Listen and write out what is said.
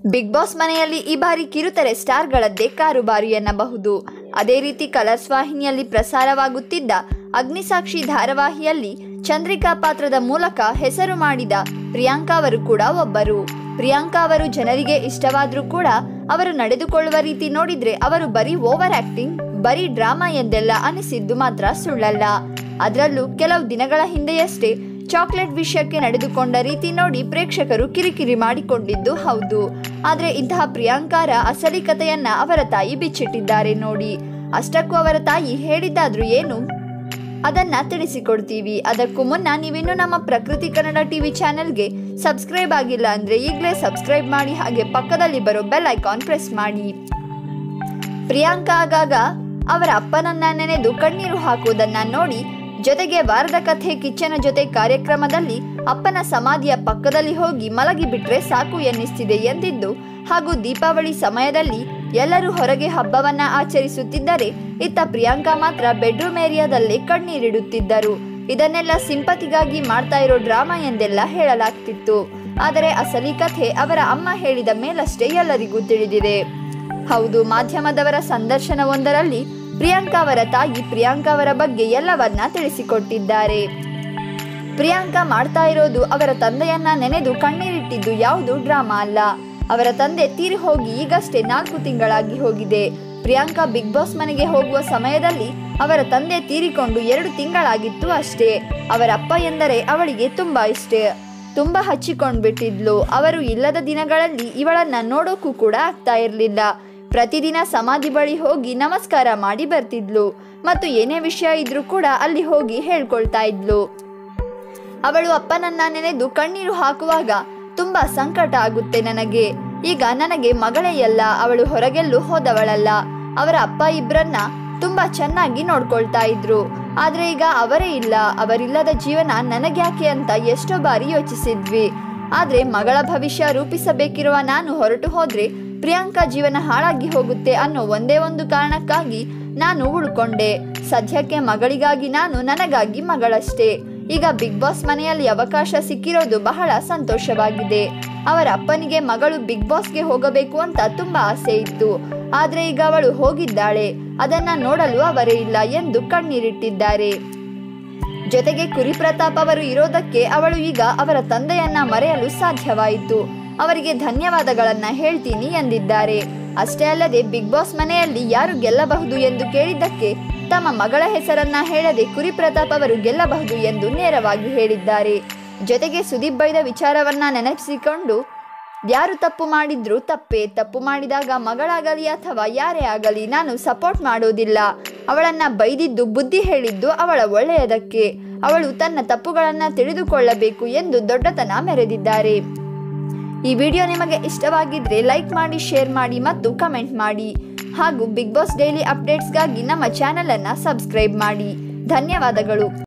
big boss ಮನೆಯಲ್ಲಿ ಈ ಬಾರಿ ಕಿರುತೆರೆ ಸ್ಟಾರ್ಗಳದ್ದೇ ಕಾರುಬಾರು ಎನ್ನಬಹುದು ಅದೇ ರೀತಿ ಕಲರ್ಸ್ ವಾಹಿನಿಯಲ್ಲಿ ಪ್ರಸಾರವಾಗುತ್ತಿದ್ದ ಅಗ್ನಿಸಾಕ್ಷಿ ಧಾರಾವಾಹಿಯಲ್ಲಿ ಚಂದ್ರಿಕಾ ಪಾತ್ರದ ಮೂಲಕ ಹೆಸರು ಮಾಡಿದ ಪ್ರಿಯಾಂಕಾ ಅವರು ಕೂಡ ಒಬ್ಬರು ಪ್ರಿಯಾಂಕಾ ಅವರು ಜನರಿಗೆ ಇಷ್ಟವಾದ್ರೂ ಕೂಡ ಅವರು ನಡೆದುಕೊಳ್ಳುವ ರೀತಿ ನೋಡಿದ್ರೆ ಅವರು ಬರೀ ಓವರ್ ಆಕ್ಟಿಂಗ್ ಬರೀ ಡ್ರಾಮಾ ಎಂದೆಲ್ಲ ಅನಿಸಿದ್ದು ಮಾತ್ರ ಸುಳ್ಳಲ್ಲ ಅದರಲ್ಲೂ ಕೆಲವು ದಿನಗಳ ಹಿಂದೆಯಷ್ಟೇ ಚಾಕ್ಲೇಟ್ ವಿಷಯಕ್ಕೆ ನಡೆದುಕೊಂಡ ರೀತಿ ನೋಡಿ ಪ್ರೇಕ್ಷಕರು ಕಿರಿಕಿರಿ ಮಾಡಿಕೊಂಡಿದ್ದು ಹೌದು ಆದ್ರೆ ಇಂತಹ ಪ್ರಿಯಾಂಕಾರ ಅಸಲಿ ಕಥೆಯನ್ನ ಅವರ ತಾಯಿ ಬಿಚ್ಚಿಟ್ಟಿದ್ದಾರೆ ನೋಡಿ ಅಷ್ಟಕ್ಕೂ ಅವರ ತಾಯಿ ಹೇಳಿದ್ದಾದ್ರೂ ಏನು ಅದನ್ನ ತಿಳಿಸಿಕೊಡ್ತೀವಿ ಅದಕ್ಕೂ ಮುನ್ನ ನೀವಿನ್ನು ನಮ್ಮ ಪ್ರಕೃತಿ ಕನ್ನಡ ಟಿವಿ ಚಾನೆಲ್ಗೆ ಸಬ್ಸ್ಕ್ರೈಬ್ ಆಗಿಲ್ಲ ಅಂದ್ರೆ ಈಗಲೇ ಸಬ್ಸ್ಕ್ರೈಬ್ ಮಾಡಿ ಹಾಗೆ ಪಕ್ಕದಲ್ಲಿ ಬರೋ ಬೆಲ್ ಐಕಾನ್ ಪ್ರೆಸ್ ಮಾಡಿ ಪ್ರಿಯಾಂಕಾ ಆಗಾಗ ಅವರ ಅಪ್ಪನನ್ನ ನೆನೆದು ಕಣ್ಣೀರು ಹಾಕುವುದನ್ನ ನೋಡಿ ಜೊತೆಗೆ ವಾರದ ಕಥೆ ಕಿಚ್ಚನ ಜೊತೆ ಕಾರ್ಯಕ್ರಮದಲ್ಲಿ ಅಪ್ಪನ ಸಮಾಧಿಯ ಪಕ್ಕದಲ್ಲಿ ಹೋಗಿ ಮಲಗಿ ಬಿಟ್ರೆ ಸಾಕು ಎನ್ನಿಸ್ತಿದೆ ಎಂದಿದ್ದು ಹಾಗೂ ದೀಪಾವಳಿ ಸಮಯದಲ್ಲಿ ಎಲ್ಲರೂ ಹೊರಗೆ ಹಬ್ಬವನ್ನ ಆಚರಿಸುತ್ತಿದ್ದರೆ ಇತ್ತ ಪ್ರಿಯಾಂಕಾ ಮಾತ್ರ ಬೆಡ್ರೂಮ್ ಏರಿಯಾದಲ್ಲೇ ಕಣ್ಣೀರಿಡುತ್ತಿದ್ದರು ಇದನ್ನೆಲ್ಲ ಸಿಂಪತಿಗಾಗಿ ಮಾಡ್ತಾ ಇರೋ ಡ್ರಾಮಾ ಎಂದೆಲ್ಲ ಹೇಳಲಾಗ್ತಿತ್ತು ಆದರೆ ಅಸಲಿ ಕಥೆ ಅವರ ಅಮ್ಮ ಹೇಳಿದ ಮೇಲಷ್ಟೇ ಎಲ್ಲರಿಗೂ ತಿಳಿದಿದೆ ಹೌದು ಮಾಧ್ಯಮದವರ ಸಂದರ್ಶನವೊಂದರಲ್ಲಿ ಪ್ರಿಯಾಂಕಾ ಅವರ ತಾಯಿ ಪ್ರಿಯಾಂಕಾ ಅವರ ಬಗ್ಗೆ ಎಲ್ಲವನ್ನ ತಿಳಿಸಿಕೊಟ್ಟಿದ್ದಾರೆ ಪ್ರಿಯಾಂಕಾ ಮಾಡ್ತಾ ಇರೋದು ಅವರ ತಂದೆಯನ್ನ ನೆನೆದು ಕಣ್ಣೀರಿಟ್ಟಿದ್ದು ಯಾವುದು ಡ್ರಾಮಾ ಅಲ್ಲ ಅವರ ತಂದೆ ತೀರಿ ಹೋಗಿ ಈಗಷ್ಟೇ ನಾಲ್ಕು ತಿಂಗಳಾಗಿ ಹೋಗಿದೆ ಪ್ರಿಯಾಂಕಾ ಬಿಗ್ ಬಾಸ್ ಮನೆಗೆ ಹೋಗುವ ಸಮಯದಲ್ಲಿ ಅವರ ತಂದೆ ತೀರಿಕೊಂಡು ಎರಡು ತಿಂಗಳಾಗಿತ್ತು ಅಷ್ಟೇ ಅವರ ಅಪ್ಪ ಎಂದರೆ ಅವಳಿಗೆ ತುಂಬಾ ಇಷ್ಟ ತುಂಬಾ ಹಚ್ಚಿಕೊಂಡ್ಬಿಟ್ಟಿದ್ಲು ಅವರು ಇಲ್ಲದ ದಿನಗಳಲ್ಲಿ ಇವಳನ್ನ ನೋಡೋಕ್ಕೂ ಕೂಡ ಆಗ್ತಾ ಇರಲಿಲ್ಲ ಪ್ರತಿದಿನ ಸಮಾಧಿ ಬಳಿ ಹೋಗಿ ನಮಸ್ಕಾರ ಮಾಡಿ ಬರ್ತಿದ್ಲು ಮತ್ತು ಏನೇ ವಿಷಯ ಇದ್ರೂ ಕೂಡ ಅಲ್ಲಿ ಹೋಗಿ ಹೇಳ್ಕೊಳ್ತಾ ಇದ್ಲು ಅವಳು ಅಪ್ಪನನ್ನ ನೆನೆದು ಕಣ್ಣೀರು ಹಾಕುವಾಗ ತುಂಬಾ ಸಂಕಟ ಆಗುತ್ತೆ ನನಗೆ ಈಗ ನನಗೆ ಮಗಳೇ ಅಲ್ಲ ಅವಳು ಹೊರಗೆಲ್ಲೂ ಹೋದವಳಲ್ಲ ಅವರ ಅಪ್ಪ ಇಬ್ರನ್ನ ತುಂಬಾ ಚೆನ್ನಾಗಿ ನೋಡ್ಕೊಳ್ತಾ ಇದ್ರು ಆದ್ರೆ ಈಗ ಅವರೇ ಇಲ್ಲ ಅವರಿಲ್ಲದ ಜೀವನ ನನಗ್ಯಾಕೆ ಅಂತ ಎಷ್ಟೋ ಬಾರಿ ಯೋಚಿಸಿದ್ವಿ ಆದ್ರೆ ಮಗಳ ಭವಿಷ್ಯ ರೂಪಿಸಬೇಕಿರುವ ನಾನು ಹೊರಟು ಹೋದ್ರೆ ಪ್ರಿಯಾಂಕಾ ಜೀವನ ಹಾಳಾಗಿ ಹೋಗುತ್ತೆ ಅನ್ನೋ ಒಂದೇ ಒಂದು ಕಾರಣಕ್ಕಾಗಿ ನಾನು ಉಳ್ಕೊಂಡೆ ಸದ್ಯಕ್ಕೆ ಮಗಳಿಗಾಗಿ ನಾನು ನನಗಾಗಿ ಮಗಳಷ್ಟೇ ಈಗ ಬಿಗ್ ಬಾಸ್ ಮನೆಯಲ್ಲಿ ಅವಕಾಶ ಸಿಕ್ಕಿರೋದು ಬಹಳ ಸಂತೋಷವಾಗಿದೆ ಅವರ ಅಪ್ಪನಿಗೆ ಮಗಳು ಬಿಗ್ ಬಾಸ್ಗೆ ಹೋಗಬೇಕು ಅಂತ ತುಂಬಾ ಆಸೆ ಇತ್ತು ಆದ್ರೆ ಈಗ ಅವಳು ಹೋಗಿದ್ದಾಳೆ ಅದನ್ನ ನೋಡಲು ಅವರೇ ಇಲ್ಲ ಎಂದು ಕಣ್ಣೀರಿಟ್ಟಿದ್ದಾರೆ ಜೊತೆಗೆ ಕುರಿ ಪ್ರತಾಪ್ ಅವರು ಇರೋದಕ್ಕೆ ಅವಳು ಈಗ ಅವರ ತಂದೆಯನ್ನ ಮರೆಯಲು ಸಾಧ್ಯವಾಯಿತು ಅವರಿಗೆ ಧನ್ಯವಾದಗಳನ್ನ ಹೇಳ್ತೀನಿ ಎಂದಿದ್ದಾರೆ ಅಷ್ಟೇ ಅಲ್ಲದೆ ಬಿಗ್ ಬಾಸ್ ಮನೆಯಲ್ಲಿ ಯಾರು ಗೆಲ್ಲಬಹುದು ಎಂದು ಕೇಳಿದ್ದಕ್ಕೆ ತಮ್ಮ ಮಗಳ ಹೆಸರನ್ನ ಹೇಳದೆ ಕುರಿ ಪ್ರತಾಪ್ ಅವರು ಗೆಲ್ಲಬಹುದು ಎಂದು ನೇರವಾಗಿ ಹೇಳಿದ್ದಾರೆ ಜೊತೆಗೆ ಸುದೀಪ್ ಬೈದ ವಿಚಾರವನ್ನ ನೆನಪಿಸಿಕೊಂಡು ಯಾರು ತಪ್ಪು ಮಾಡಿದ್ರು ತಪ್ಪೇ ತಪ್ಪು ಮಾಡಿದಾಗ ಮಗಳಾಗಲಿ ಅಥವಾ ಯಾರೇ ಆಗಲಿ ನಾನು ಸಪೋರ್ಟ್ ಮಾಡೋದಿಲ್ಲ ಅವಳನ್ನ ಬೈದಿದ್ದು ಬುದ್ಧಿ ಹೇಳಿದ್ದು ಅವಳ ಒಳ್ಳೆಯದಕ್ಕೆ ಅವಳು ತನ್ನ ತಪ್ಪುಗಳನ್ನ ತಿಳಿದುಕೊಳ್ಳಬೇಕು ಎಂದು ದೊಡ್ಡತನ ಮೆರೆದಿದ್ದಾರೆ ಈ ವಿಡಿಯೋ ನಿಮಗೆ ಇಷ್ಟವಾಗಿದ್ರೆ ಲೈಕ್ ಮಾಡಿ ಶೇರ್ ಮಾಡಿ ಮತ್ತು ಕಮೆಂಟ್ ಮಾಡಿ ಹಾಗೂ ಬಿಗ್ ಬಾಸ್ ಡೈಲಿ ಅಪ್ಡೇಟ್ಸ್ಗಾಗಿ ನಮ್ಮ ಚಾನಲನ್ನು ಸಬ್ಸ್ಕ್ರೈಬ್ ಮಾಡಿ ಧನ್ಯವಾದಗಳು